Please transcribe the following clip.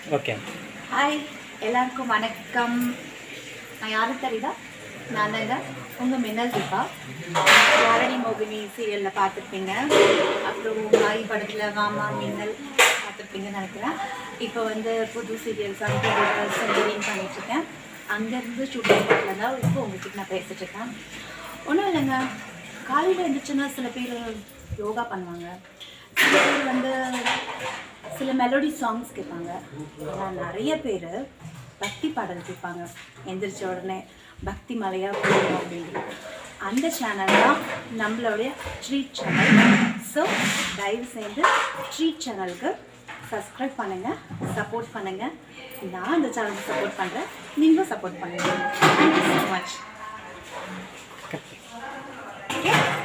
okay hi எல்லாருக்கும் வணக்கம் நான் யாரும் தெரியுதா நான் தாங்க உங்கள் மின்னல் தீபா யாரணி மோகினி சீரியலில் பார்த்துருப்பீங்க அப்புறம் மாய் படத்தில் வாமா மின்னல் பார்த்துருப்பீங்கன்னு நினைக்கிறேன் இப்போ வந்து புது சீரியல் சங்கர் செஞ்சரின்னு பண்ணிட்டுருக்கேன் அங்கேருந்து ஷூட்டிங் படத்தில் தான் இப்போ உங்ககிட்ட நான் பேசிட்டு இருக்கேன் ஒன்றும் இல்லைங்க காலையில் இருந்துச்சுன்னா சில பேர் யோகா பண்ணுவாங்க சில பேர் வந்து சில மெலோடி சாங்ஸ் கேட்பாங்க ஆனால் நிறைய பேர் பக்தி பாடல் கேட்பாங்க எந்திரிச்ச உடனே பக்தி மலையாக போகணும் அப்படின்னு அந்த சேனல் தான் நம்மளுடைய ட்ரீட் சேனல் ஸோ தயவு செய்து ட்ரீட் சேனலுக்கு சப்ஸ்கிரைப் பண்ணுங்கள் சப்போர்ட் பண்ணுங்கள் நான் அந்த சேனலுக்கு சப்போர்ட் பண்ணுறேன் நீங்களும் சப்போர்ட் பண்ணுங்கள் தேங்க்யூ ஸோ மச் ஓகே